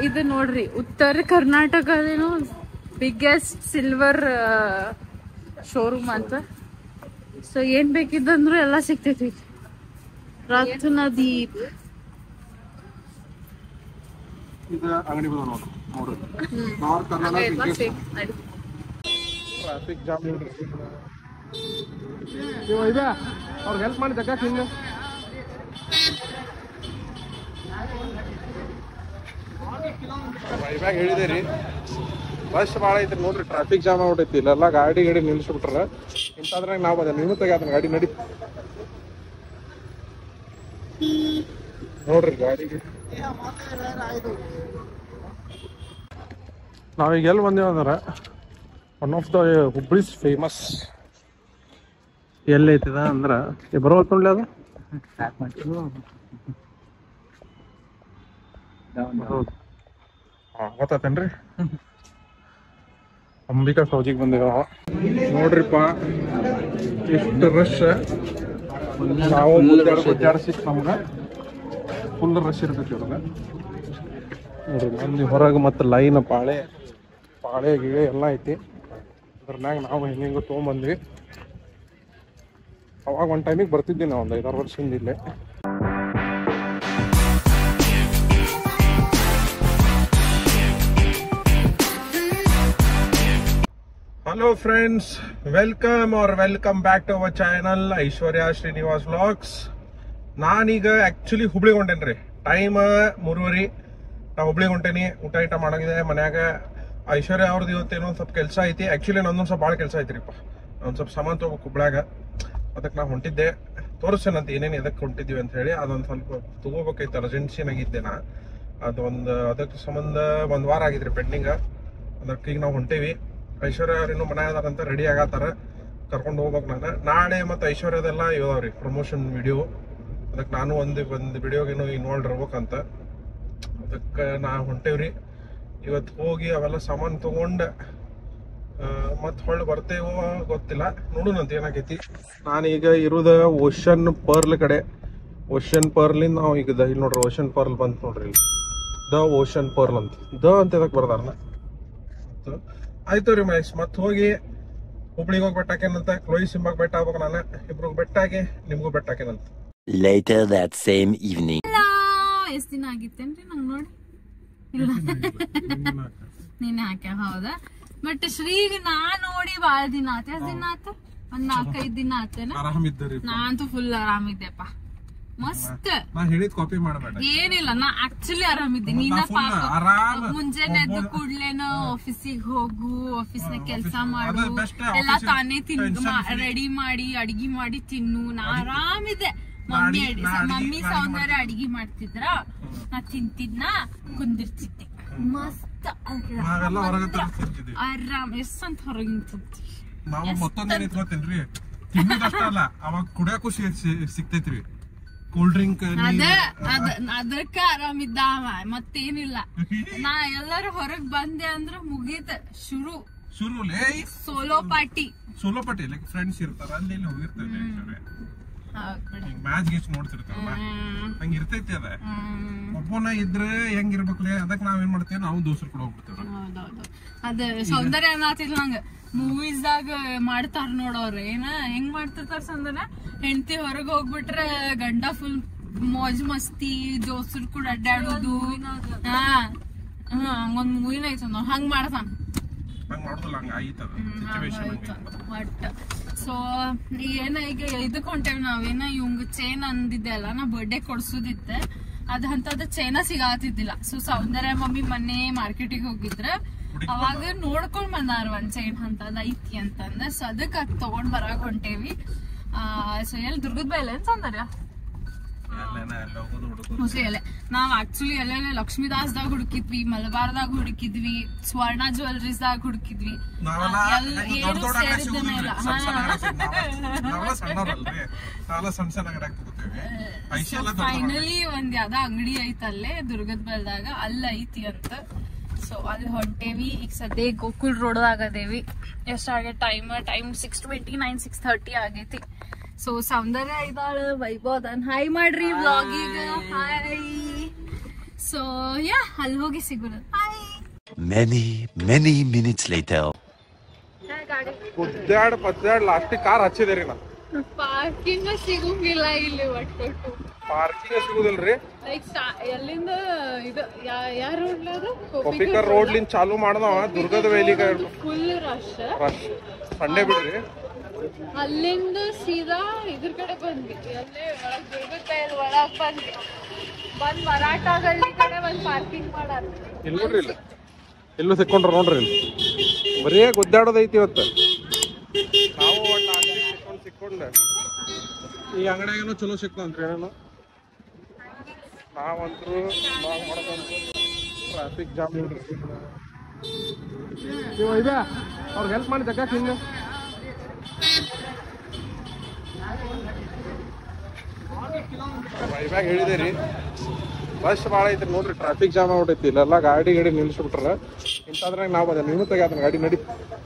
ಇದು ನೋಡ್ರಿ ಉತ್ತರ ಕರ್ನಾಟಕದೇನು ಬಿಗ್ಗೆಸ್ಟ್ ಸಿಲ್ವರ್ ಶೋರೂಮ್ ಅಂತ ಸೊ ಏನ್ ಬೇಕಿದ್ದಂದ್ರು ಎಲ್ಲ ಸಿಗ್ತೈತಿ ರತ್ನದೀಪ್ ಇದು ಅಂಗಡಿ ಬಂದ ನೋಡ್ರಿ ನೋಡ್ರಿ ನಾರ್ತ್ ಕರ್ನಾಟಕ ಟ್ರಾಫಿಕ್ ಜಾಮ್ ನೋಡ್ರಿ ನೀವು ಇದೆ ಅವ್ರಿಗೆ ಹೆಲ್ಪ್ ಮಾಡಿ ಜಗ್ಗಾಕ್ ಹಿಂಗೆ ಇವಾಗ ಹೇಳಿದೆ ರೀ ಬಸ್ ಭಾಳ ಐತ್ರಿ ನೋಡ್ರಿ ಟ್ರಾಫಿಕ್ ಜಾಮ್ ಆಗ್ಬಿಟ್ಟೈತಿ ಇಲ್ಲೆಲ್ಲ ಗಾಡಿ ಗಾಡಿ ನಿಲ್ಸ್ಬಿಟ್ರ ಇಂಥದ್ರಾಗ ನಾವು ಬಂದೆ ನೀವು ತೆಗ್ಯಾತ ಗಾಡಿ ನಡಿ ನೋಡ್ರಿ ಗಾಡಿಗೆ ನಾವೀಗ ಎಲ್ಲಿ ಬಂದೇವ ಅಂದ್ರೆ one of the Hubli's famous ಎಲ್ಲಿ ಐತಿದ ಅಂದ್ರೆ ಬರೋ ನೋಡ್ಲಿ ಅದು ಹೌದು ಹಾಂ ಗೊತ್ತಾತೇನ್ರಿ ಅಂಬಿಕಾ ಸೌಜಿಗೆ ಬಂದೇವ ನೋಡ್ರಿಪ್ಪ ಎಷ್ಟು ರಶ್ ನಾವು ಗುದ್ದಾಡಿಸಿ ನಮ್ಗೆ ಫುಲ್ ರಶ್ ಇರ್ತೈತಿ ಇವ್ರಿಗೆ ನೋಡ್ರಿ ಮಂದಿ ಹೊರಗೆ ಮತ್ತು ಲೈನ್ ಪಾಳೆ ಪಾಳೆ ಗಿಳೆ ಎಲ್ಲ ಐತಿ ಅದ್ರನ್ಯಾಗ ನಾವು ಹೆಂಗೆ ಹೆಂಗೆ ತೊಗೊಂಬಂದ್ವಿ ಅವಾಗ ಒಂದು ಟೈಮಿಗೆ ಬರ್ತಿದ್ವಿ ನಾವು ಒಂದು ಐದಾರು ವರ್ಷದಿಂದ ಇಲ್ಲೇ hello friends welcome are welcome back to our channel Aishwarya Srinivas vlogs ನಾನೀಗ ಆಕ್ಚುಲಿ ಹುಬ್ಳಿಗೆ ಹೊಂಟೇನ್ರಿ ಟೈಮ್ ಮೂರುವರೆ ನಾ ಹುಬ್ಳಿಗೆ ಹೊಂಟೇನಿ ಊಟ ಊಟ ಮಾಡಾಗಿದೆ ಮನ್ಯಾಗ ಐಶ್ವರ್ಯ ಅವ್ರದ್ದು ಇವತ್ತೇನೋ ಒಂದ್ ಸ್ವಲ್ಪ ಕೆಲಸ ಐತಿ ಆಕ್ಚುಲಿ ನಂದೊಂದ್ ಸ್ವಲ್ಪ ಭಾಳ ಕೆಲಸ ಐತ್ರಿಪ್ಪ ಒಂದ್ ಸ್ವಲ್ಪ ಸಾಮಾನು ತಗೋಬೇಕು ಹುಬ್ಳ್ಯಾಗ ಅದಕ್ಕೆ ನಾ ಹೊಂಟಿದ್ದೆ ತೋರಿಸ್ತೇನಂತ ಏನೇನು ಎದಕ್ಕೆ ಹೊಂಟಿದ್ವಿ ಅಂತ ಹೇಳಿ ಅದೊಂದು ಸ್ವಲ್ಪ ತಗೋಬೇಕೈತೆ ಅರ್ಜೆನ್ಸಿನಾಗಿದ್ದೆ ನಾ ಅದೊಂದು ಅದಕ್ಕೆ ಸಂಬಂಧ ಒಂದ್ ವಾರ ಆಗಿದ್ರಿ ಪೆಂಡಿಂಗ್ ಅದಕ್ಕೆ ಈಗ ನಾವು ಹೊಂಟೇವಿ ಐಶ್ವರ್ಯ ಅವ್ರೇನು ಮನೆ ಅದಾರಂತ ರೆಡಿ ಆಗತ್ತಾರ ಕರ್ಕೊಂಡು ಹೋಗ್ಬೇಕು ನಾನು ನಾಳೆ ಮತ್ತು ಐಶ್ವರ್ಯದೆಲ್ಲ ಇದಾವ್ರಿ ಪ್ರಮೋಷನ್ ವಿಡಿಯೋ ಅದಕ್ಕೆ ನಾನು ಒಂದು ಒಂದು ವಿಡಿಯೋಗೇನು ಇನ್ವಾಲ್ವ್ ಇರ್ಬೇಕಂತ ಅದಕ್ಕೆ ನಾ ಹೊಂಟೇವ್ರಿ ಇವತ್ತು ಹೋಗಿ ಅವೆಲ್ಲ ಸಾಮಾನು ತಗೊಂಡು ಮತ್ತೆ ಹೊಳ್ಳಿ ಬರ್ತೇವೋ ಗೊತ್ತಿಲ್ಲ ನೋಡೋಣಂತ ಏನಾಗೈತಿ ನಾನೀಗ ಇರೋದ ಓಷನ್ ಪರ್ಲ್ ಕಡೆ ಓಷನ್ ಪರ್ಲಿಂದ ನಾವು ಈಗ ದ- ಇಲ್ಲಿ ನೋಡ್ರಿ ಓಷನ್ ಪರ್ಲ್ ಬಂತು ನೋಡ್ರಿ ಇಲ್ಲಿ ದ ಓಷನ್ ಪರ್ಲ್ ಅಂತ ದ ಅಂತ ಇದಕ್ಕೆ ಬರ್ದಾರನ ಆಯ್ತು ರೀ ಮಹೇಶ್ ಮತ್ತೆ ಹೋಗಿ ಹುಬ್ಳಿಗೆ ಹೋಗಿ ಬೆಟ್ಟ ಹಾಕೇನಂತ ಕ್ಲೋಯಿ ಸಿಂಬಾಗ್ ಬೆಟ್ಟ ಆಗ್ಬೇಕು ನಾನು ಇಬ್ರಿಗೆ ಬೆಟ್ಟ ಹಾಕಿ ನಿಮ್ಗೂ ಬೆಟ್ಟ ಹಾಕೇನಂತ Later that same evening. ಎಷ್ಟ್ ದಿನ ಆಗಿತ್ತೇನ್ರಿ ನಂಗ್ ನೋಡಿ ಇಲ್ಲ ನೀನೆ ಹಾಕ್ಯ ಹೌದಾ ಬಟ್ ಶ್ರೀಗ ನಾ ನೋಡಿ ಬಾಳ ದಿನ ಆತ ಎಷ್ಟ್ ದಿನ ಆತ ಒಂದ್ ನಾಲ್ಕೈದ್ ದಿನ ಆತೇನ ಆರಾಮಿದ್ದರಿ ನಾನಂತೂ ಫುಲ್ ಆರಾಮಿದ್ದೆಪ್ಪ ಮಸ್ತ್ ನಾ ಹೇಳಿದ್ ಕಾಪಿ ಮಾಡಬೇಡ ಏನಿಲ್ಲ ನಾ ಆಕ್ಚುಲಿ ಆರಾಮಿದ್ದೀನಿ ನೀನ full ಪಾಪ ಆರಾಮ್ ಮುಂಜಾನೆ ಎದ್ದು ಕೂಡ್ಲೇನ ಆಫೀಸಿಗೆ ಹೋಗು ಆಫೀಸ್ನಾಗ ಕೆಲ್ಸ ಮಾಡು ಅದೇ best, ಎಲ್ಲ office ತಾನೇ ತಿನ್ tension free. ರೆಡಿ ಮಾಡಿ ಅಡಿಗೆ ಮಾಡಿ ತಿನ್ನು ನಾ ಆರಾಮಿದೆ ಮಮ್ಮಿ ನಾ ಅಡಿ ಅಡ್ಗಿ- ನಾ ಮಮ್ಮಿ ಅಡ್ಗಿ ಸೌಂದರ್ಯ ಅಡಿಗೆ ಮಾಡ್ತಿದ್ರ ನಾ ತಿಂತಿದ್ನ ಕುಂದಿರ್ತಿದ್ದೆ ಮಸ್ತ್ ನಾವೆಲ್ಲ ಹೊರಗೆ ತರಿಸ್ತಿರ್ತಿದ್ವಿ ಆರಾಮ್ ಎಷ್ಟ್ ಅಂತ ಹೊರಗಿನ ತಿಂತೀವಿ ನಾವು ಮತ್ತೊಂದೇನ್ ಇಟ್ಕೋತೇನ್ರಿ ತಿನ್ನೋದಷ್ಟ ಅಲ್ಲ ಅವಾಗ ಕುಡಿಯಕ್ಕೂ ಸಿ- ಸಿ- ಸಿಗ್ತೈತ್ರಿ ಕೂಲ್ ಡ್ರಿಂಕ್ ಅದ ಅದ ಅದಕ್ಕ ಆರಾಮಿದ್ದ ಅವ ಮತ್ತೇನಿಲ್ಲ ನಾ ಎಲ್ಲರೂ ಹೊರಗ್ ಬಂದೆ ಅಂದ್ರ ಮುಗೀತ ಶುರು ಶುರು ಲೇ solo party solo party like friends ಇರ್ತಾರ ಅಲ್ಲಿ ಇಲ್ಲಿ ಹೋಗಿರ್ತಾರೆ ಮ್ಯಾಚ್ ಗೀಚ್ ನೋಡ್ತಿರ್ತಾರಲ್ಲ ಹಂಗ ಇರ್ತೈತಿ ಅದ ಒಬ್ಬನ ಇದ್ರೆ ಹೆಂಗಿರ್ಬೇಕ್ಲೆ ಅದಕ್ಕೆ ನಾವೇನ್ ಮಾಡ್ತೇವೆ ನಾವು ದೋಸ್ರು ಕೂಡ ಹೋಗ್ಬಿಡ್ತೇವೆ ಹೌದೌದು ಅದ ಸೌಂದರ್ಯ ಅನ್ನತಿಲ್ಲ ನಂಗ ಮೂವೀಸ್ದಾಗ ಮಾಡ್ತಾರ ನೋಡವ್ರ ಏನ ಹೆಂಗ್ ಮಾಡ್ತಿರ್ತಾರ ಸಂದನ ಹೆಂಡತಿ ಹೊರಗ್ ಹೋಗ್ಬಿಟ್ರ ಗಂಡ ಫುಲ್ ಮೋಜ್ ಮಸ್ತಿ ದೋಸ್ರು ಕೂಡ ಅಡ್ಡಾಡೋದು ಹಾ ಹಾ ಹಂಗೊಂದ್ ಮೂವಿನ ಐತ ನೋಡ್ ಹಂಗ್ ಮಾಡ್ತಾನ ಹಂಗ ಮಾಡುದಿಲ್ಲ ಹಂಗ ಆಯ್ತದ ಸಿಚುವೇಶನ್ ಬಟ್ ಸೊ ಏನ ಈಗ ಇದಕ್ ಹೊಂಟೇವ್ ನಾವೇನ ಇವಂಗ ಚೈನ್ ಅಂದಿದ್ದೆ ಅಲ್ಲ ನಾ ಬರ್ಡೇ ಕೊಡ್ಸುದಿತ್ತೆ ಅದ್ ಅಂತದ ಚೈನ ಸಿಗಾತಿದ್ದಿಲ್ಲ ಸೊ ಸೌಂದರ್ಯ ಮಮ್ಮಿ ಮೊನ್ನೆ ಮಾರ್ಕೆಟಿಗೆ ಹೋಗಿದ್ರ ಅವಾಗ ನೋಡ್ಕೊಂಡ್ ಬಂದಾರ ಒಂದ್ ಚೈನ್ ಅಂತದ ಐತಿ ಅಂತಂದ ಸೊ ಅದಕ್ ಅದ್ ತಗೊಂಡ್ ಬರಾಕ್ ಹೊಂಟೇವಿ ಆ ಸೊ ಎಲ್ಲಿ ದುರ್ಗದ ಬೈಲೆ ಅಂತ ಸೌಂದರ್ಯ ಎಲ್ಲೇನ ಎಲ್ಲ ಹೋಗೋದು ಹುಡುಗರು ಮೋಸ್ಟ್ಲಿ ಅಲ್ಲೇ ನಾವ್ ಆಕ್ಚುಲಿ ಎಲ್ಲೆಲ್ಲ ಲಕ್ಷ್ಮೀದಾಸ್ದಾಗ ಹುಡುಕಿದ್ವಿ ಮಲಬಾರ್ದಾಗ ಹುಡುಕಿದ್ವಿ ಸ್ವರ್ಣ ಜ್ಯುವೆಲ್ರೀಸ್ ದಾಗ ಹುಡುಕಿದ್ವಿ ನಾವೆಲ್ಲ ಎಲ್ಲ ಹಿಂಗ್ ದೊಡ್ಡ ಏನು ದೊಡ್ಡ ಅಂಗಡಿ ಸೇರಿದ್ದನೇ ಸಿಗುದಿಲ್ರಿ. ಇಲ್ಲ ಸಣ್ಣ ಸಣ್ಣ ಅಂಗಡಿ ಸಿಗ್- ನಾವೆಲ್ಲ- ನಾವೆಲ್ಲ ಸಣ್ಣವ್ರಲ್ರಿ ನಾವೆಲ್ಲ ಸಣ್ಣ ಸಣ್ಣ ಅಂಗಡಿ ತಗೋತೇವೆ ಐಶಿ ಎಲ್ಲ ದೊಡ್ಡ ದೊಡ್ಡ ಅಂಗಡಿ. ಫೈನಲಿ ಒಂದ್ ಯಾವ್ದೋ ಅಂಗಡಿ ಐತಲ್ಲೇ ದುರ್ಗದ ಬೆಲ್ದಾಗ ಅಲ್ಲ ಐತಿ ಅಂತ ಸೊ ಅಲ್ಲಿ ಹೊಂಟೇವಿ ಈಗ ಸದ್ಯ ಗೋಕುಲ್ ರೋಡ್ದಾಗ ಅದೇವಿ ಎಷ್ಟಾಗ time time six twenty nine six thirty ಆಗೈತಿ ಸೊ ಸೌಂದರ್ಯ ಇದಾಳ ವೈಭವ್ ಅದನ್ ಹಾಯ್ ಮಾಡ್ರಿ ವ್ಲಾಗಿಗ ಹಾಯ್ ಸೊ ಯಾ ಅಲ್ಲಿ ಹೋಗಿ ಸಿಗೋಣ ಬಾಯ್ Many, many minutes later. ಗುದ್ದಾಡ್ ಪದ್ದಾಡ್ ಲಾಸ್ಟಿಗೆ ಕಾರ್ ಹಚ್ಚಿದೇರಿ ನಾ ಪಾರ್ಕಿಂಗ್ ಸಿಗೋಂಗಿಲ್ಲ ಇಲ್ಲಿ ಒಟ್ಟು ಪಾರ್ಕಿಂಗ್ ಸಿಗುದಿಲ್ರಿ ಲೈಕ್ ಎಲ್ಲಿಂದ ಇದು ಯಾರ ರೋಡ್ ಅದು ಕೊಪ್ಪಿಕರ್ ರೋಡ್ಲಿಂದ ಚಾಲು ಮಾಡ್ದವ ದುರ್ಗದ ವೇಲಿಗೆ ಫುಲ್ ರಶ್ ರಶ್ ಸಂಡೇ ಬಿಡ್ರಿ ಅಲ್ಲಿಂದ ಸೀದಾ ಇದ್ರ ಕಡೆ ಬಂದ್ವಿ ಅಲ್ಲೇ ಒಳಗ್ ದುರ್ಗದ ಒಳಗ್ ಬಂದ್ವಿ ಬಂದ್ ಮರಾಠ ಗಲ್ಲಿ ಕಡೆ ಒಂದ್ ಪಾರ್ಕಿಂಗ್ ಮಾಡಾರ ಇಲ್ಲಿ ನೋಡ್ರಿ ಇಲ್ಲಿ ಇಲ್ಲೂ ಸಿಕ್ಕೊಂಡ್ರ ನೋಡ್ರಿ ಇಲ್ಲಿ ಬರೀ ಗುದ್ದಾಡೋದೈತಿ ಇವತ್ತು ನಾವು ಒಂದು ಸಿಕ್ಕೊಂಡು ಸಿಕ್ಕೊಂಡು ಈ ಅಂಗಡಿಯಾಗೇನೋ ಚಲೋ ಸಿಕ್ತಂತ್ರಿ ಏನೇನೋ ನಾವಂತರೂ ನಾವು ಮಾಡೋದಂತೂ ಟ್ರಾಫಿಕ್ ಜಾಮ್ ನೋಡ್ರಿ ನೀವು ಇದೆ ಅವ್ರಿಗೆ ಹೆಲ್ಪ್ ಮಾಡಿ ಜಗ್ಗಾಕ್ ಹಿಂಗೆ ವೈಬ್ಯಾಗ ಹೇಳಿದೆ ರೀ ಬಸ್ ಭಾಳ ಐತ್ರಿ ನೋಡ್ರಿ ಟ್ರಾಫಿಕ್ ಜಾಮ್ ಆಗ್ಬಿಟ್ಟೈತಿ ಇಲ್ಲೆಲ್ಲ ಗಾಡಿ ಗಾಡಿ ನಿಲ್ಸ್ಬಿಟ್ರ ಇಂಥದ್ರಾಗ ನಾವು ಬಂದೆ ನೀವು ತೆಗ್ಯಾತ ಗಾಡಿ ನಡಿ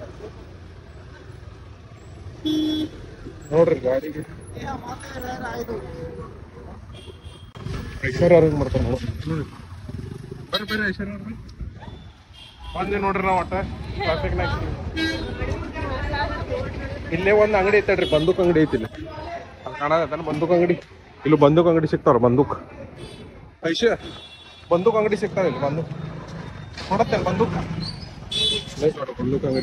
ನೋಡ್ರಿ ಗಾಡಿ ಐಶ್ವರ್ಯ ಅವ್ರಿಗೆ ಮಾಡ್ತಾರೆ ನೋಡು ಬರ್ರಿ ಬರ್ರಿ ಐಶ್ವರ್ಯ ಅವ್ರಿ ಬಂದೆ ನೋಡ್ರಿ ನಾವು ಒಟ್ಟ ಟ್ರಾಫಿಕ್ನಾಗ ಇಲ್ಲೇ ಒಂದು ಅಂಗಡಿ ಐತಡ್ರಿ ಬಂದೂಕ್ ಅಂಗಡಿ ಐತಿ ಇಲ್ಲಿ ಅಲ್ಲಿ ಕಾಣಕತ್ತಾನ ಬಂದೂಕ್ ಅಂಗಡಿ ಇಲ್ಲಿ ಬಂದೂಕ್ ಅಂಗಡಿ ಸಿಗ್ತಾವ್ರ ಬಂದೂಕ್ ಐಶ ಬಂದೂಕ್ ಅಂಗಡಿ ಸಿಗ್ತಾವ ಇಲ್ಲಿ ಬಂದೂಕ್ ನೋಡತ್ತೇನೆ ಬಂದೂಕ್ ಲೈಟ್ ನೋಡು ಬಂದೂಕ್ ಅಂಗಡಿ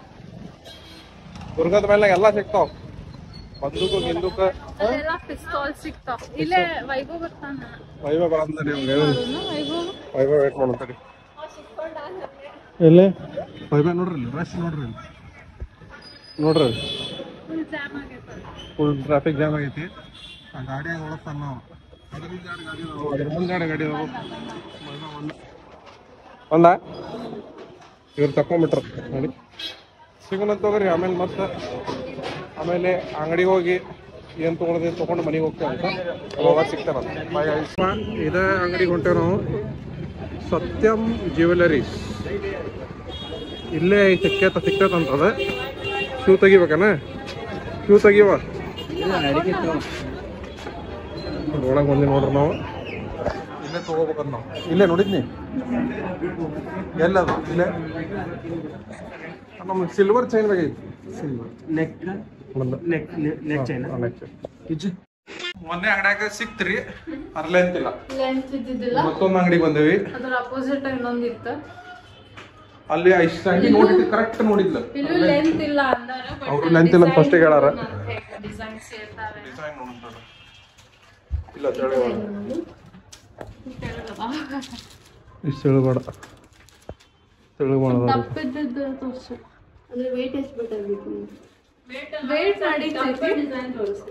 ದುರ್ಗದ ಮೇಲೆ ಎಲ್ಲ ಸಿಗ್ತಾವ ಬಂದೂಕು ಗಿಂದೂಕ ಅಲ್ಲೆಲ್ಲ ಪಿಸ್ತೂಲ್ ಸಿಗ್ತಾವ ಇಲ್ಲೇ ವೈಭವ್ ಬರ್ತಾನ ವೈಭವ ಬರಂತಡಿ ಅವ್ನಿಗೆ ವೈಭವ್ ವೈಭವ ವೇಟ್ ಮಾಡಂತಡಿ ಎಲ್ಲೇ ವೈಭವ ನೋಡ್ರಿ ಇಲ್ಲಿ ರಶ್ ನೋಡ್ರಿ ಇಲ್ಲಿ ನೋಡ್ರಿ ಫುಲ್ ಜಾಮ್ ಆಗೈತೆ ಫುಲ್ ಟ್ರಾಫಿಕ್ ಜಾಮ್ ಆಗೈತಿ ಆ ಗಾಡಿಯಾಗ ಒಳಗ್ತಾನ ನಾವು ಅದ್ರಿಂದ ಎರಡು ಗಾಡಿ ಅದಾವು, ಅದ್ರ ಮುಂದೆ ಎರಡು ಗಾಡಿ ಅದಾವು. ಒಂದು ಒಂದ ಇವ್ರು ತಕೊಂಡ್ಬಿಟ್ರ ನೋಡಿ ಸಿಗೋಣ ತಗೋರಿ ಆಮೇಲೆ ಮತ್ತೆ ಆಮೇಲೆ ಅಂಗಡಿಗೆ ಹೋಗಿ ಏನ್ ತಗೊಳೋದು ತಗೊಂಡು ಮನೆಗೆ ಹೋಗ್ತೇವೆ ಅಂತ ಅವಾಗ ಸಿಗ್ತಾರ ಇದ ಅಂಗಡಿಗೆ ಹೊಂಟೇವೆ ನಾವು ಸತ್ಯಂ ಜ್ಯುವೆಲರೀಸ್ ಇಲ್ಲೇ ಸಿಕ್ಕೇತ ಸಿಕ್ಕೇತ ಅಂತದ ಶೂ ತೆಗಿಬೇಕನ ಶೂ ತೆಗಿವ ಒಳಗೆ ಬಂದಿ ನೋಡ್ರಿ ನಾವು ಇಲ್ಲೇ ತಗೋಬೇಕಂತ ನಾವು ಇಲ್ಲೇ ನೋಡಿದ್ನಿ ಎಲ್ಲದು ಇಲ್ಲೇ ನಮ್ಗೆ ಸಿಲ್ವರ್ ಚೈನ್ ಬೇಕಾಗಿತ್ತು ನೆಕ್ ನೆಕ್ ನೆಕ್ ಚೈನ್ ಮೊನ್ನೆ ಅಂಗಡ್ಯಾಗ ಸಿಕ್ತ್ರಿ ಅರ್ಲೆಂತಿಲ್ಲ ಲೆಂತ್ ಇದ್ದಿದ್ದಿಲ್ಲ ಮತ್ತೊಂದು ಅಂಗಡಿಗೆ ಬಂದೇವಿ ಅದ್ರ ಅಪೋಸಿಟ್ ಇನ್ನೊಂದ್ ಇತ್ತು ಅಲ್ಲಿ ಐಸ್ ಅಂಗಡಿ ನೋಡಿದ್ವಿ ಕರೆಕ್ಟ್ ನೋಡಿದ್ಲ ಇಲ್ಲೂ ಲೆಂತ್ ಇಲ್ಲ ಅಂದಾರ ಅವ್ರು length ಇಲ್ಲ ಅಂತ first ಗೆ ಹೇಳಾರ. ಡಿಸೈನ್ಸ್ ಇರ್ತಾವೆ ಇಲ್ಲ ತಿಳಿಬೇಡ ಇಷ್ಟು ತಿಳಿಬೇಡ ತಿಳಿಬೇಡ ತಪ್ಪಿದ್ದದ್ದು ತೋರ್ಸು ಅಂದ್ರೆ ವೇಟ್ ಎಷ್ಟು ಬೇಕಾಗಿತ್ತು ವೇಟ್ ನಡೀತೈತಿ ಡಿಸೈನ್ ತೋರಿಸಿ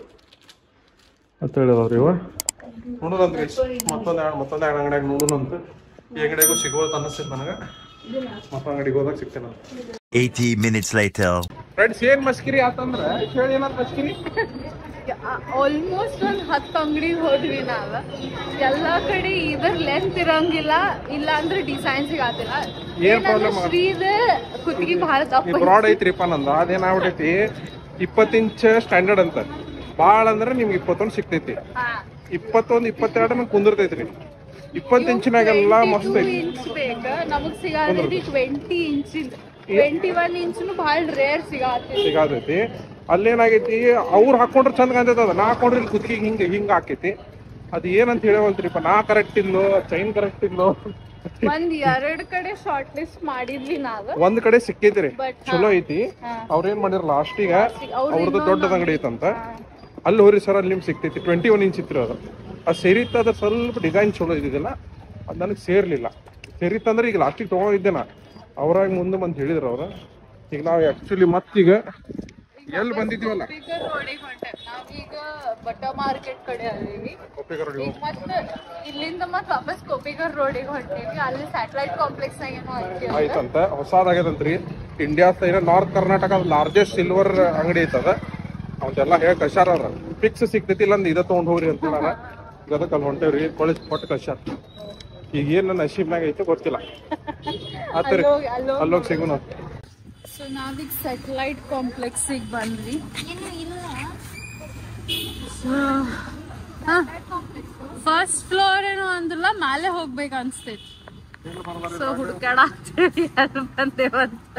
ಅಂತ ಹೇಳಿದವ್ರಿ ಇವ ನೋಡೋದಂತ್ರಿ ಮತ್ತೊಂದು ಎರಡು ಮತ್ತೊಂದು ಎರಡು ಅಂಗಡಿಯಾಗ ನೋಡೋಣಂತ ಈ ಅಂಗಡಿಯಾಗೂ ಸಿಗೋದು ಅನ್ನಿಸ್ತೈತೆ ನನಗೆ ಮತ್ತೊಂದು ಅಂಗಡಿಗೆ ಹೋದಾಗ ಸಿಗ್ತೇನೆ ನಾನು 80 minutes later. ಫ್ರೆಂಡ್ಸ್ ಏನ್ ಮಸ್ಕಿರಿ ಆತಂದ್ರ ಹೇಳಿ ಏನಾದ್ರು ಮಸ್ಕಿರಿ ಆಲ್ಮೋಸ್ಟ್ ಒಂದ್ ಹತ್ತು ಅಂಗಡಿ ಹೋದ್ವಿ ನಾವ ಎಲ್ಲಾ ಕಡೆ ಇದರ್ ಲೆಂತ್ ಇರಂಗಿಲ್ಲ ಇಲ್ಲ ಅಂದ್ರೆ ಡಿಸೈನ್ ಸಿಗಾತಿಲ್ಲ ಏನ್ problem ಆಗ- ಶ್ರೀದ ಕುತ್ತಿಗೆ ಬಹಳ ಈ ದಪ್ಪ ಬ್ರಾಡ್ ಐತ್ರಿಪ್ಪ ನಂದ ಅದೇನಾಗ್ಬಿಟ್ಟೈತಿ ಇಪ್ಪತ್ತು ಇಂಚ್ ಸ್ಟ್ಯಾಂಡರ್ಡ್ ಅಂತ ಭಾಳ ಅಂದ್ರೆ ನಿಮ್ಗೆ ಇಪ್ಪತ್ತೊಂದು ಸಿಗ್ತೈತಿ ಹಾ. ಇಪ್ಪತ್ತೊಂದು ಇಪ್ಪತ್ತೆರಡು ನಂಗೆ ಕುಂದಿರ್ತೈತ್ರಿ ಇಪ್ಪತ್ತು ಇಂಚಿನಾಗೆಲ್ಲ ಮಸ್ತ್ ಐತಿ ಇಂಚ್ ಬೇಕ ನಮಗ್ ಸಿಗಾತೈತಿ ಟ್ವೆಂಟಿ ಇಂಚ್ ಟ್ವೆಂಟಿ ಒನ್ ಇಂಚ್ನು ಬಹಳ ರೇರ್ ಸಿಗಾತೈತಿ ಸಿಗಾತೈತಿ ಅಲ್ಲೇನಾಗೈತಿ ಅವ್ರು ಹಾಕೊಂಡ್ರೆ ಚಂದ ಕಾಣ್ತೈತೆ ಅದ ನಾ ಹಾಕೊಂಡ್ರೆ ಇಲ್ಲಿ ಕುತ್ತಿಗೆ ಹಿಂಗೆ ಹಿಂಗೆ ಹಾಕೈತಿ ಅದು ಏನಂತ ಹೇಳವಲ್ತ್ರಿಪ್ಪ ನಾ ಕರೆಕ್ಟ್ ಇಲ್ಲೋ ಚೈನ್ ಕರೆಕ್ಟ್ ಇಲ್ಲೋ ಒಂದ್ ಎರಡ್ ಕಡೆ ಶಾರ್ಟ್ ಲಿಸ್ಟ್ ಮಾಡಿದ್ವಿ ನಾವ್ ಒಂದ್ ಕಡೆ ಸಿಕ್ಕೈತ್ರಿ But, ಚಲೋ ಐತಿ ಹಾ. ಅವ್ರೇನ್ ಮಾಡಿರ ಲಾಸ್ಟಿಗ ಸಿಗ್- ಅವ್ರು ಅವ್ರದ್ದು ಇನ್ನೊಂದ್ ದೊಡ್ಡದ ಅಂಗಡಿ ಐತಂತ ಅಲ್ಲಿ ಹೋರಿ ಸರ್ ಅಲ್ಲಿ ನಿಮ್ಗೆ ಸಿಗ್ತೈತಿ ಟ್ವೆಂಟಿ ಒನ್ ಇಂಚ್ ಇತ್ತು ಅದು ಅದು ಸೇರಿತ್ತು ಅದ್ರ ಸ್ವಲ್ಪ ಡಿಸೈನ್ ಚಲೋ ಇದ್ದಿದ್ದಿಲ್ಲ ಅದು ನನಗೆ ಸೇರ್ಲಿಲ್ಲ ಸೇರಿತ್ತಂದ್ರೆ ಈಗ ಲಾಸ್ಟಿಗೆ ತಗೊಂಡಿದ್ದೆ ನಾ ಅವ್ರಾಗ ಮುಂದೆ ಬಂದು ಹೇಳಿದ್ರು ಅವ್ರು ಈಗ ನಾವು ಆಕ್ಚುಲಿ ಮತ್ತೀಗ ಎಲ್ಲಿ ಬಂದಿದ್ದೀವಲ್ಲ ಸ್ಪೀಕರ್ ರೋಡಿಗೆ ಹೊಂಟೇವ್ ನಾವೀಗ ಬಟ್ಟ ಮಾರ್ಕೆಟ್ ಕಡೆ ಅದೀವಿ ಕೊಪ್ಪಿಗರ ಈಗ ಮತ್ತೆ ಇಲ್ಲಿಂದ ಮತ್ ವಾಪಸ್ ಕೋಪಿಗರ್ ರೋಡಿಗೆ ಹೊಂಟೀವಿ ಅಲ್ಲಿ ಸ್ಯಾಟಲೈಟ್ ಕಾಂಪ್ಲೆಕ್ಸ್ ಏನೋ ಐತಿ ಅದು. ಆಯ್ತಂತ ಹೊಸಾದಾಗ್ಯದಂತ್ರಿ India side north Karnataka largest silver ಅಂಗಡಿ ಐತದ ಅವಂದೆಲ್ಲ ಹೇಳಿ ಕಳ್ಸ್ಯಾರ ಅವ್ರ ಫಿಕ್ಸ್ ಸಿಗ್ತೈತಿ ಇಲ್ಲ ಅಂದ್ ಇದ ತಗೊಂಡ್ ಹೋಗ್ರಿ ಅಂತ ನಾನು ಗದಕ್ ಅಲ್ಲಿ ಹೊಂಟೇವ್ರಿ ಕಾಲೇಜ್ ಕೊಟ್ಟು ಕಳ್ಸ್ಯಾರ ಈಗ ಏನ್ ನನ್ನ ನಶೀಬ್ನಾಗ ಐತೆ ಗೊತ್ತಿಲ್ಲ ಆತರಿ ಅಲ್ಲೋಗಿ- ಅಲ್ಲೋಗಿ ಅಲ್ಲೋಗಿ ಸಿಗೋಣ ಸೊ ನಾವೀಗ ಸ್ಯಾಟಲೈಟ್ ಕಾಂಪ್ಲೆಕ್ಸಿಗೆ ಬಂದ್ವಿ ಫಸ್ಟ್ ಫ್ಲೋರ್ ಏನೋ ಅಂದ್ರಲ್ಲ ಮೇಲೆ ಹೋಗ್ಬೇಕು ಅನ್ಸ್ತೈತಿ ಸೊ ಹುಡುಕಾಡ ಆಗ್ತೇವಿ ಅಲ್ಲಿ ಬಂದೇವಂತ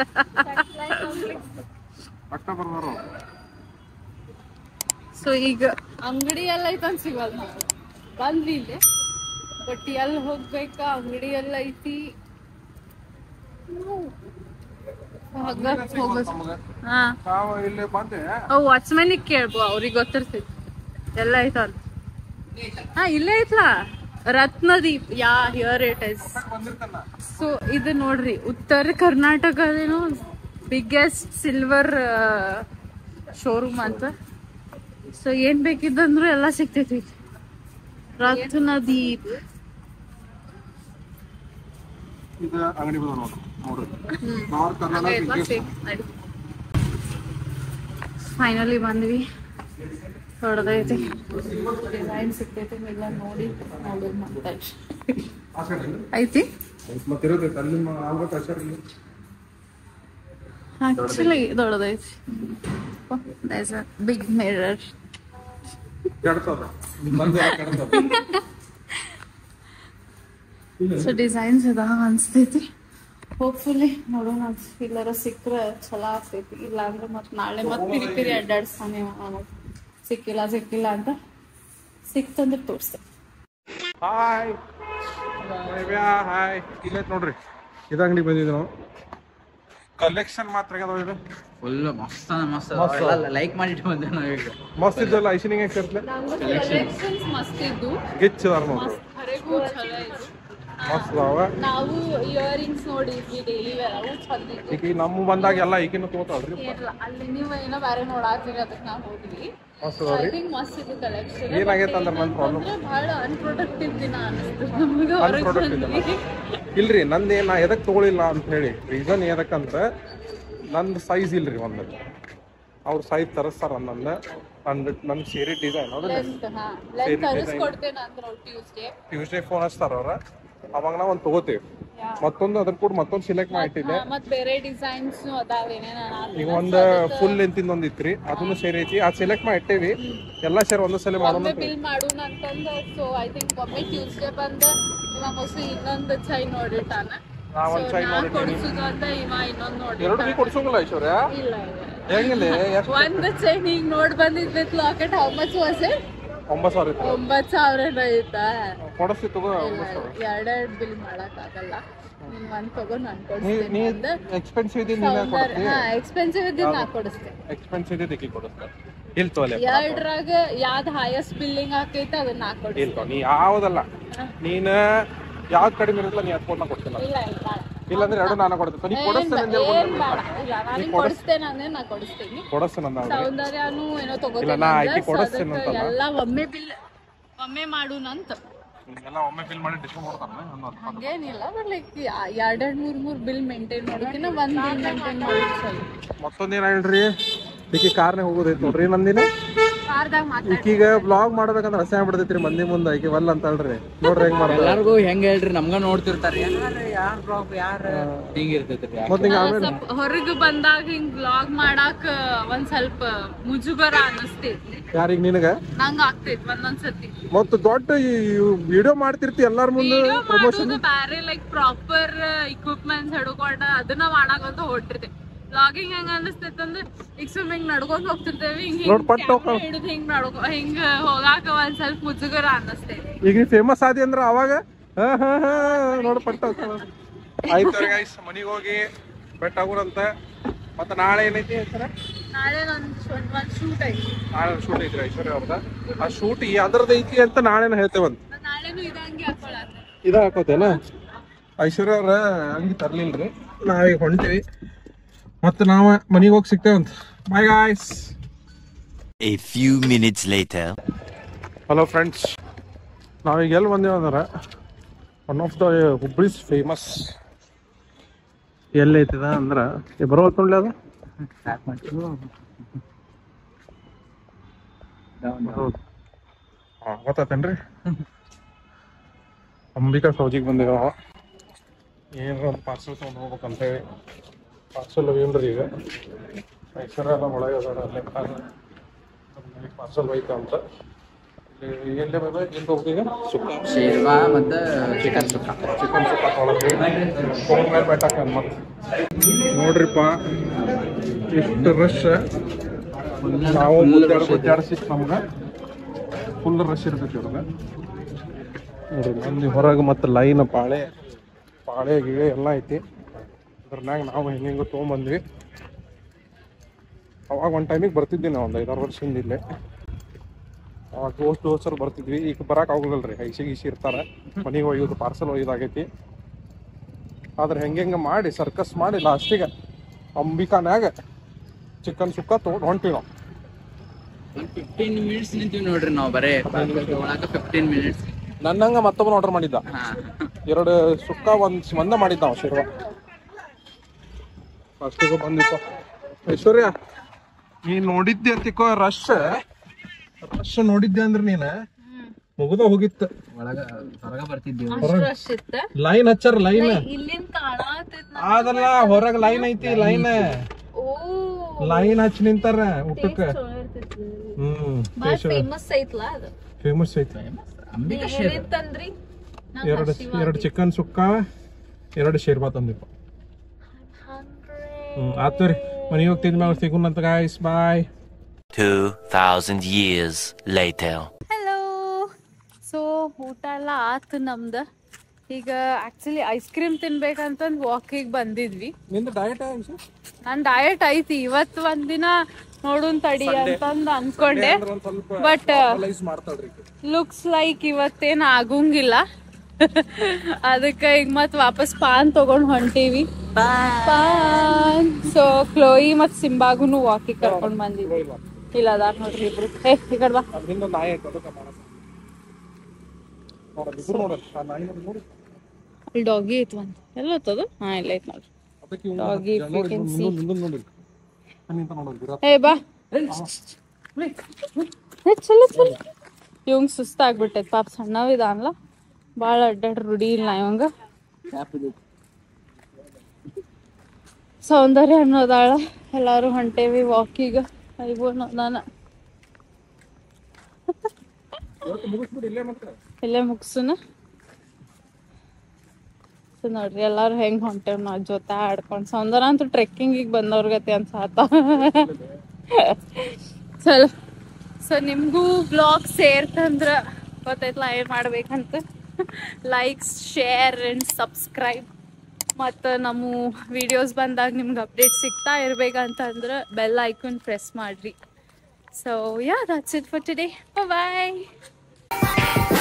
ಪಟ್ಟ ಬರ್ಬಾರ ಸೊ ಈಗ ಅಂಗಡಿ ಎಲ್ಲ ಐತೆ ಅಂತ ಸಿಗಲ್ಲ ನಾವು ಬಂದ್ವಿ ಇಲ್ಲಿ ಬಟ್ ಎಲ್ಲಿ ಹೋಗ್ಬೇಕಾ ಅಂಗಡಿ ಎಲ್ಲ ಐತಿ ಹಗ್ಗ ಹೋಗ್ಬೇಕು ಹಾ ನಾವು ಇಲ್ಲಿ ಬಂದೆ ಅವು ವಾಚ್ಮನಿಗೆ ಕೇಳ್ಬೋ ಅವ್ರಿಗೆ ಗೊತ್ತಿರ್ತೈತಿ ಎಲ್ಲ ಐತ ಅಂತ ಹಾ ಇಲ್ಲೇ ಐತ್ಲಾ Ratnadeep yeah here it is ಬಂದಿರ್ತಾನ ಸೊ ಇದು ನೋಡ್ರಿ ಉತ್ತರ ಕರ್ನಾಟಕದೇನು ಬಿಗ್ಗೆಸ್ಟ್ ಸಿಲ್ವರ್ ಶೋರೂಮ್ ಅಂತ ಸೊ ಏನ್ ಬೇಕಿದ್ದಂದ್ರು ಎಲ್ಲ ಸಿಗ್ತೈತಿ ರತ್ನದೀಪ್ ಇದು ಅಂಗಡಿ ಬಂದ ನೋಡ್ರಿ ನೋಡ್ರಿ ನಾರ್ತ್ ಕರ್ನಾಟಕ ಫೈನಲಿ ಬಂದ್ವಿ ಹೊಡೆದೈತಿ ಡಿಸೈನ್ ಸಿಗ್ತೈತಿ ಎಲ್ಲ ನೋಡಿ ನೋಡೋದು ಮಾತಾಡಿ ಆ ಕಡೆ ಐತಿ ಮತ್ತಿರೋದೈತೆ ಅಲ್ಲಿ ಆಗ್ಬೇಕು ಅಷ್ಟೇ ಆಕ್ಚುಲಿ ದೊಡ್ಡದೈತಿ ಬಿಗ್ ಮಿರರ್ ಕೆಡ್ತದ ಬಂದು ಕೆಡ್ತದ ಸೊ ಡಿಸೈನ್ಸ್ ಇದಾವ ಅನ್ಸ್ತೈತಿ ಹೋಪ್ಫುಲಿ ನೋಡೋಣ ಇಲ್ಲರ ಸಿಕ್ಕ್ರೆ ಚಲೋ ಆಗ್ತೈತಿ ಇಲ್ಲ ಅಂದ್ರೆ ಮತ್ ನಾಳೆ ಮತ್ ಪಿರಿ ಪಿರಿ ಅಡ್ಡಾಡ್ಸ್ತಾನೆ ಅವನು ಸಿಕ್ಕಿಲ್ಲ ಸಿಕ್ಕಿಲ್ಲ ಅಂತ ಸಿಕ್ತಂದ್ರೆ ತೋರಿಸ್ತೇವೆ ಹಾಯ್ ಹಾಯ್ ಇಲ್ಲೈತ್ ನೋಡ್ರಿ ಇದ ಅಂಗಡಿ ಬಂದಿದ್ವಿ ನಾವು ಕಲೆಕ್ಷನ್ ಮಾತ್ರ ಅದಾವ ಇದು ಫುಲ್ ಮಸ್ತ್ ಮಸ್ತ್ ಮಸ್ತ್. ಎಲ್ಲ ಲೈಕ್ ಮಾಡಿಟ್ಟು ಬಂದೆ ನಾವೀಗ ಮಸ್ತ್ ಇದ್ದಲ್ಲ ಐಶನಿಂಗ್ ಹೆಂಗ್ ಸೇರ್ತಲೆ ಕಲೆಕ್ಷನ್ಸ್ ಮಸ್ತ್ ಇದ್ದು ಗಿಚ್ ಅದಾರ ನೋಡ್ರಿ ಮಸ್ತ್ ಹರೆಗೂ ಚಲೋ ಇತ್ತು ಮಸ್ತ್ ಅದಾವ ನಾವು ಇಯರಿಂಗ್ಸ್ ನೋಡಿದ್ವಿ ಡೈಲಿ ವೇರ್ ಅವು ಚಂದ ಇತ್ತು ಈಗ ನಮ್ಮ ಬಂದಾಗ ಎಲ್ಲ ಈಗಿನ ತಗೋತಾಳ್ರಿ ಏನಿಲ್ಲ ಅಲ್ಲಿ ನೀವು ಏನೋ ಬೇರೆ ನೋಡಾತೀರಿ ಅದಕ್ಕೆ ನಾವು ಹೋದ್ವಿ ಮಸ್ತ್ ಐ ಅದಾವ್ರಿ ಥಿಂಕ್ ಮಸ್ತ್ ಇದು ಕಲೆಕ್ಷನ್ ಏನಾಗೈತೆ ಅಂದ್ರೆ ನನ್ problem? ಬಹಳ ಅನ್ಪ್ರೊಡಕ್ಟಿವ್ ದಿನ ಅನಿಸ್ತು ನಮಗೆ ಹೊರಗೆ Unproductive ದಿನ. ಬಂದ್ವಿ ಇಲ್ರಿ ನಂದೇ ನಾ ಎದಕ್ ತಗೊಳಿಲ್ಲ ಅಂತ ಹೇಳಿ ರೀಸನ್ ಎದಕ್ಕಂದ್ರ ನಂದು ಸೈಜ್ ಇಲ್ರಿ ಒಂದು ಅವ್ರ ಸೈಜ್ ತರಿಸ್ತಾರ ನನ್ನ ನಂದು ನನ್ ಸೇರಿ ಡಿಸೈನ್ ಹೌದಲ್ಲ ಲೆಂತ್ ಹಾ ಲೆಂತ್ ತರಿಸ್ಕೊಡ್ತೇನೆ ಅಂದ್ರೆ ಟ್ಯೂಸ್ಡೇ ಟ್ಯೂಸ್ಡೇ ಫೋನ್ ಹಚ್ತಾರ ಅವ್ರ ಅವಾಗ ನಾವ್ ಒಂದ್ ತಗೋತೀವಿ ಮತ್ತೊಂದು ಅದ್ರ ಕೂಡ ಮತ್ತೊಂದು ಸೆಲೆಕ್ಟ್ ಮಾಡಿಟ್ಟಿದ್ದೆ ಮತ್ ಬೇರೆ ಡಿಸೈನ್ಸ್ ಅದಾವೇನೇನ ಈಗ ಒಂದ್ ಫುಲ್ ಲೆಂತಿಂದ ಒಂದ್ ಇತ್ರಿ ಅದನ್ನು ಸೇರಿ ಐತಿ ಅದ್ ಸೆಲೆಕ್ಟ್ ಮಾಡಿ ಇಟ್ಟೇವಿ ಎಲ್ಲಾ ಸೇರಿ ಒಂದ್ ಸಲ ಮಾಡೋಣ ಒಮ್ಮೆ ಬಿಲ್ ಮಾಡೋಣ ಅಂತಂದ ಸೊ ಐ ಥಿಂಕ್ ಒಮ್ಮೆ ಟ್ಯೂಸ್ಡೇ ಬಂದ ಇವ ಮೋಸ್ಟ್ಲಿ ಇನ್ನೊಂದು ಚೈ ನೋಡಿಟ್ಟಾನ ನಾ ಒಂದ್ ಸೊ ಚೈ ನಾ ನೋಡಿದ್ದೀನಿ ಕೊಡ್ಸುದು ಅಂತ ಇವ ಇನ್ನೊಂದ್ ಎರಡು ನೋಡಿ ನೀ ಕೊಡ್ಸೋಂಗಿಲ್ಲ ಐಶ್ವರ್ಯ ಇಲ್ಲ ಇಲ್ಲ ಹೆಂಗಿಲ್ಲ ಎಷ್ಟು ಒಂದ್ ಚೈನ್ ಈಗ ನೋಡ್ ಬಂದಿದ್ with locket how much was it ಒಂಬತ್ತು ಸಾವಿರ ಇತ್ತು ಒಂಬತ್ ಸಾವಿರ ಐತಾ ಕೊಡಿಸ್ತಿ ತಗೋ ಒಂಬತ್ತು ಸಾವಿರ ಎರಡೆರಡ್ ಬಿಲ್ ಮಾಡಕ್ ಆಗಲ್ಲ ನೀನ್ ಒಂದ್ ತಗೋ ನಾನ್ ನೀ ನೀ ಕೊಡ್ತೀನಿ ಒಂದ್ ಎಕ್ಸ್ಪೆನ್ಸಿವ್ ಇದ್ದೀನಿ ನೀನೇ ಸೌಂದರ್ಯ ಕೊಡ್ತಿ ಹಾ ಎಕ್ಸ್ಪೆನ್ಸಿವ್ ಇದ್ದಿದ್ ನಾ ಕೊಡಿಸ್ತೇನೆ ಎಕ್ಸ್ಪೆನ್ಸಿವ್ ಇದೆ ದಿಕ್ಕಿ ಕೊಡಿಸ್ತಾರೆ ಇಲ್ಲ ತೋಲೆ ಎರಡ್ರಾಗ ಯಾವ್ದ್ ಹೈಯೆಸ್ಟ್ ಬಿಲ್ಲಿಂಗ್ ಆಕೈತೆ ಅದನ್ನ ನಾ ಕೊಡಿಸ್ತೇನೆ ಇಲ್ಲ ನೀ ಯಾವ್ದಲ್ಲ ನೀನ್ ಯಾವ್ದು ಕಡಿಮೆ ಇರುತ್ತಲ್ಲ ನೀ ಅದ್ ಕೊಟ್ಟು ಕೊಡ್ತೀನಿ ಇಲ್ಲ ಇಲ್ಲ ಬೇಡ. ಇಲ್ಲಾಂದ್ರೆ ಎರಡು ನಾನು ಕೊಡ್ತೀನಿ ನೀ ಏನ್ ಕೊಡಿಸ್ತೇನೆ ಬೇ- ಅಂತ ಏನ್ ಬೇಡ ಇಲ್ಲ ನಾನು ಕೊಡಿಸ್ತೇನೆ ಅಂದ್ರೆ ನಾ ಕೊಡಿಸ್ತೀನಿ ಕೊಡಿಸ್ತೇನೆ ಅಂದ ಅವ್ರಿಗೆ ಸೌಂದರ್ಯನು ಏನೋ ಇಲ್ಲ, ತಗೋತೀನಿ ನಾ ಅಂದ್ರೆ, ಆಕಿ so ಕೊಡಿಸ್ತೀನಿ ಅದಕ್ಕ ಅಂತಲ್ಲ. ಎಲ್ಲ ಒಮ್ಮೆ ಬಿಲ್ ಒಮ್ಮೆ ಮಾಡೋಣಂತ ಎಲ್ಲ ಒಮ್ಮೆ ಬಿಲ್ ಮಾಡಿ ಡಿಸ್ಕೌಂಟ್ ಕೊಡ್ತಾನೆ ಅನ್ನೋದು ಹಂಗೇನಿಲ್ಲ ಬಟ್ ಲೈಕ್ ಎರಡೆರಡ್ ಮೂರ್ ಮೂರ್ ಬಿಲ್ ಮೇಂಟೈನ್ ಮಾಡೋಕಿನ ಒಂದ್ ಬಿಲ್ ಮೇಂಟೈನ್ ಮಾಡೋದು ಚಲೋ ಮತ್ತೊಂದೇನ ಹೇಳ್ರಿ ಈಕಿ ಕಾರ್ನಾಗ ಹೋಗೋದೈತಿ ನೋಡ್ರಿ ನಂದಿನ ಕಾರ್ದಾಗ ಮಾತಾಡಿ ಈಕೀಗ ಬ್ಲಾಗ್ ಮಾಡ್ಬೇಕಂದ್ರೆ ಹಸೆ ಆಗ್ಬಿಡ್ತೈತ್ರಿ ಮಂದಿ ಮುಂದೆ ಈಕಿ ವಲ್ ಅಂತ ಹೇಳ್ರಿ ನೋಡ್ರಿ ಹೆಂಗ್ ಮಾಡ್ತಾರೆ ಎಲ್ಲಾರ್ಗು ಹೆಂಗ್ ಹೇಳ್ರಿ ನಮ್ಗ ನೋಡ್ತಿರ್ತಾರ ಯಾರ್ ಬ್ಲಾಗ್ ಯಾರ ಹಿಂಗ್ ಇರ್ತೈತ್ರಿ ಮತ್ತೆ ಹಿಂಗ ಆಮೇಲೆ ಸ್ವಲ್ಪ ಹೊರಗ್ ಬಂದಾಗ ಹಿಂಗ್ ಬ್ಲಾಗ್ ಮಾಡಾಕ ಒಂದ್ ಸ್ವಲ್ಪ ಮುಜುಗರ ಅನಸ್ತೈತಿ ಯಾರಿಗ ನಿನಗ ನಂಗ ಆಗ್ತೈತಿ ಒಂದೊಂದ್ಸತಿ ಮತ್ತ ದೊಡ್ಡ ವಿಡಿಯೋ ಮಾಡ್ತಿರ್ತಿ ಎಲ್ಲಾರ ಮುಂದೆ ವಿಡಿಯೋ ಪ್ರಮೋಷನ್ ಮಾಡೋದು ಬ್ಯಾರೆ ಲೈಕ್ ಪ್ರಾಪರ್ ಇಕ್ವಿಪ್ಮೆಂಟ್ಸ್ ಹಿಡ್ಕೊಂಡ ಅದನ್ನ ಮಾಡಾಕಂತ ಹೊಟ್ಟಿರ್ತೇವೆ ಬ್ಲಾಗಿಂಗ್ ಹೆಂಗ ಅನಿಸ್ತೈತೆ ಅಂದ್ರೆ ಈಗ ಸುಮ್ ಹಿಂಗ್ ನಡ್ಕೊಂಡ್ ಹೋಗ್ತಿರ್ತೇವೆ ಹಿಂಗ್ ನೋಡ್ ಪಟ್ ಹಿಂಗ್ ಹೋಗ್ತಾವ. ಹಿಡಿದು ಹಿಂಗ್ ನಡ್ಕೊ ಹಿಂಗ್ ಹೋಗಾಕ ಒಂದ್ ಸ್ವಲ್ಪ ಮುಜುಗರ ಅನ್ನಿಸ್ತೈತಿ ಈಗ ನೀ ಫೇಮಸ್ ಆದಿ ಅಂದ್ರ ಅವಾಗ ಹಾ ಹಾ ಹಾ ನೋಡ್ ಪಟ್ಟ ಆಯ್ತು ಗೈಸ್ ಮನಿಗೆ ಹೋಗಿ ಬೆಟ್ಟ ಆಗುರಂತ ಮತ್ತ ನಾಳೆ ಏನೈತಿ ಹೆಸರ ನಾಳೆ ನನ್ ಒಂದ್ ಶೂಟ್ ಐತಿ ನಾಳೆ ಶೂಟ್ ಐತ್ರಿ ಐಶ್ವರ್ಯ ಅವ್ರದ ಆ ಶೂಟ್ ಅದ್ರದ್ದು ಐತಿ ಅಂತ ನಾಳೆನ ಹೇಳ್ತೇವಂತ ನಾನ್ ನಾಳೆನೂ ಇದಂಗೆ ಹಾಕೊಳತ್ತೆ ಇದ ಹಾಕೋತೇನ ಐಶ್ವರ್ಯ ಅವ್ರ ಅಂಗಿ ತರ್ಲಿಲ್ರಿ ನಾವೀಗ ಹೊಂಟಿವಿ ಮತ್ತ ನಾವ ಮನಿಗೆ ಹೋಗಿ ಸಿಗ್ತೇವಂತ bye guys A few minutes later. Hello friends ನಾವೀಗ ಎಲ್ಲಿ ಬಂದೇವ ಅಂದ್ರೆ one of the Hubli's famous ಎಲ್ಲೈತಿದ ಅಂದ್ರೆ ಬರೋ ನೋಡ್ಲಿ ಅದು ಹೌದು ಹಾಂ ಗೊತ್ತಾತೇನ್ರಿ ಅಂಬಿಕಾ ಸೌಜಿಗೆ ಬಂದೇವ ಏನಾರ ಒಂದು ಪಾರ್ಸಲ್ ತೊಗೊಂಡು ಹೋಗ್ಬೇಕಂತೇಳಿ ಪಾರ್ಸಲ್ ಏನ್ರಿ ಈಗ ಐಶ್ವರ್ಯ ಎಲ್ಲ ಒಳಗೆ ಅದಾರ ಅಲ್ಲೇ ಪಾರ್ಸಲ್ ಹೋಯ್ತು ಅಂತ ಎಲ್ಲೇ ಬೈ ಏನು ಹೋಗ್ತೀಗ ಸುಕ್ಕ ಶೇರ್ವಾ ಮತ್ತು ಚಿಕನ್ ಸುಕ್ಕ ಚಿಕನ್ ಸುಕ್ಕ ತೊಗೊಳದ್ರಿ ಫೋನ್ ಮೇಲೆ ಬೆಟ್ಟಕ್ಕೆ ಮತ್ತೆ ನೋಡ್ರಿಪ್ಪ ಎಷ್ಟು ರಶ್ ನಾವು ಗುದ್ದಾಡ ಗುದ್ದಾಡಿಸಿ ನಮ್ಗೆ ಫುಲ್ ರಶ್ ಇರ್ತೈತಿ ಇವ್ರಿಗೆ ನೋಡ್ರಿ ಮಂದಿ ಹೊರಗೆ ಮತ್ತೆ ಲೈನ್ ಪಾಳೆ ಪಾಳೆ ಗಿಳೆ ಎಲ್ಲ ಐತಿ ಅದ್ರನ್ಯಾಗ ನಾವು ಹೆಂಗೆ ಹೆಂಗೆ ತೊಗೊಂಬಂದ್ವಿ ಅವಾಗ ಒಂದು ಟೈಮಿಗೆ ಬರ್ತಿದ್ವಿ ನಾವು ಒಂದು ಐದಾರು ವರ್ಷದಿಂದ ಇಲ್ಲೇ ಅವಾಗ ದೋಸ್ತ್ ದೋಸ್ತರು ಬರ್ತಿದ್ವಿ ಈಗ ಬರಕ್ ಆಗೋದಿಲ್ಲ ರೀ ಐಸಿ ಗೀಸಿ ಇರ್ತಾರೆ ಮನೆಗೆ ಒಯ್ಯೋದು ಪಾರ್ಸಲ್ ಒಯ್ಯೋದಾಗೈತಿ ಆದ್ರೆ ಹೆಂಗೆ ಹೆಂಗೆ ಮಾಡಿ ಸರ್ಕಸ್ ಮಾಡಿ ಲಾಸ್ಟಿಗೆ ಅಂಬಿಕಾನ್ಯಾಗ ಚಿಕನ್ ಸುಕ್ಕ ತೊಗೊಂಡು ಹೊಂಟಿವಿ ನಾವು ಒಂದು ಫಿಫ್ಟೀನ್ ಮಿನಿಟ್ಸ್ ನಿಂತೀವಿ ನೋಡ್ರಿ ನಾವು ಬರೇ ತೊಗೊಳಕ ಫಿಫ್ಟೀನ್ ಮಿನಿಟ್ಸ್ ನನ್ನಂಗ ಮತ್ತೊಬ್ಬನ ಆರ್ಡರ್ ಮಾಡಿದ್ದ ಹಾ ಎರಡು ಸುಕ್ಕ ಒಂದ್ ಒಂದ ಮಾಡಿದ್ದ ಅವ ಶಿರ್ವ ಅಷ್ಟಿಗೂ ಬಂದಿಪ್ಪ ಐಶ್ವರ್ಯ ನೀನ್ ನೋಡಿದ್ದೆ ಅಂತಿಕೋ ರಶ್ ರಶ್ ನೋಡಿದ್ದೆ ಅಂದ್ರೆ ನೀನ ಮುಗ್ದ ಹೋಗಿತ್ತು ಒಳಗ ಹೊರಗ ಬರ್ತಿದ್ದೀವಿ ಅಷ್ಟು ರಶ್ ಇತ್ತ ಲೈನ್ ಹಚ್ಚಾರ ಲೈನ್ ಇಲ್ಲಿಂದ ಕಾಣತೈತ್ ಅದಲ್ಲ ಹೊರಗ ಲೈನ್ ಐತಿ ಲೈನ್ ಓ ಲೈನ್ ಹಚ್ಚಿ ನಿಂತಾರ ಊಟಕ್ಕೆ ಚಲೋ ಇರ್ತೈತಿ ಹ್ಮ್ ಬಾಳ ಫೇಮಸ್ ಐತ್ಲಾ ಅದು ಫೇಮಸ್ ಐತಿ ಅಂಬಿಕಾ ಶೇರ್ ಏನೇನ್ ತಂದ್ರಿ ನಂಗ್ ಎರಡು ಹಸಿವಾಗ್ತಿದೆ. ಎರಡು ಚಿಕನ್ ಸುಕ್ಕ ಎರಡು ಶೇರ್ಬಾ ತಂದಿಪ್ಪ ಹ್ಮ್ ಆತು ರೀ ಮನೆಗೆ ಹೋಗ್ತಿದ್ಮೇಲೆ ಸಿಗುನಂತ guys bye 2,000 years later. Hello so ಊಟ ಎಲ್ಲ ಆತು ನಮ್ದು ಈಗ ಆಕ್ಚುಲಿ ಐಸ್ ಕ್ರೀಮ್ ತಿನ್ಬೇಕಂತಂದ್ ವಾಕಿಗೆ ಬಂದಿದ್ವಿ ನಿಂದ ಡಯಟ್ ನನ್ ಡಯಟ್ ಐತಿ ಇವತ್ತು ಒಂದಿನ ನೋಡುನ್ ತಡಿ ಅಂತಂದ್ ಅನ್ಕೊಂಡೆ ಒಂದ್ ಸ್ವಲ್ಪ ಬಟ್ ಲೈಸ್ ಮಾಡ್ತಾಳ್ರಿ ಈಕಿ. ಲುಕ್ಸ್ ಲೈಕ್ ಇವತ್ತೇನ್ ಆಗಂಗಿಲ್ಲ ಅದಕ್ಕೆ ಈಗ ಮತ್ ವಾಪಸ್ ಪಾನ್ ತಗೊಂಡ್ ಹೊಂಟೀವಿ ಪಾನ್ ಸೊ ಕ್ಲೋಯಿ ಮತ್ ಸಿಂಬಾಗುನು ವಾಕಿಗೆ ಕರ್ಕೊಂಡ್ ಬಂದಿದ್ವಿ ಇಲ್ಲ ಅದಾರ ನೋಡ್ರಿ ಇಬ್ರು ಏ ಈ ಕಡೆ ಬಾ ಅದ್ ಹಿಂದ ನಾಯಿ ಐತೆ ಅದಕ್ಕೆ ಮಾಡಸ ನೋಡಲ್ಲ ಇಬ್ರು ನೋಡಲ್ಲ ಆ ನಾಯಿ ನೋಡು, ನೋಡು ಅಲ್ಲಿ ಡಾಗಿ ಐತ್ ಒಂದ್ ಎಲ್ಲ ಹೊತ್ತದು ಹಾ ಇಲ್ಲ ಐತ್ ನೋಡ್ರಿ ಅದಕ್ಕೆ ಇವ್ನು Doggy, ಜನ if you ನೋಡಿ, can ಮುಂದೆ- see. ಮುಂದೆ ನೋಡಿ ನಿಂತ ನೋಡೋದು ವಿರಾಟ್. ಏ ಬಾ ಏ, ಚಲೋ ಚಲೋ ಇವಂಗ್ ಸುಸ್ತಾಗ್ಬಿಟ್ಟೈತ್ ಪಾಪ ಸಣ್ಣವಿದಾನಲ್ಲ ಭಾಳ ಅಡ್ಡಾಡ್ ರೂಢಿ ಇಲ್ಲ ಇವಂಗ ಸೌಂದರ್ಯ ಅನ್ನೋದಾಳ ಎಲ್ಲಾರು ಹೊಂಟೇವಿ ವಾಕಿಗ ಐಬು ಅನ್ನೋದಾನ ಇವತ್ತು ಮುಗಿಸ್ಬಿಡು ಇಲ್ಲೇ ಮತ್ತೆ ಇಲ್ಲೇ ಮುಗ್ಸುನ ಸೊ ನೋಡ್ರಿ ಎಲ್ಲಾರು ಹೆಂಗ್ ಹೊಂಟೇವ್ ನಾವ್ ಜೊತೆ ಆಡ್ಕೊಂಡ್ ಸೌಂದರ್ಯ ಅಂತೂ ಟ್ರೆಕ್ಕಿಂಗಿಗೆ ಬಂದವ್ರ ಗತಿ ಅನ್ಸಾತ ಚಲೋ ಸೊ ನಿಮ್ಗೂ ಬ್ಲಾಗ್ ಸೇರ್ತಂದ್ರ ಗೊತ್ತೈತ್ಲ ಏನ್ ಮಾಡ್ಬೇಕಂತ ಲೈಕ್ಸ್ ಶೇರ್ ಅಂಡ್ ಸಬ್ಸ್ಕ್ರೈಬ್ ಮತ್ತು ನಮ್ಮ ವಿಡಿಯೋಸ್ ಬಂದಾಗ ನಿಮ್ಗೆ ಅಪ್ಡೇಟ್ ಸಿಗ್ತಾ ಇರ್ಬೇಕಂತಂದ್ರೆ ಬೆಲ್ ಐಕನ್ ಪ್ರೆಸ್ ಮಾಡ್ರಿ so yeah that's it for today bye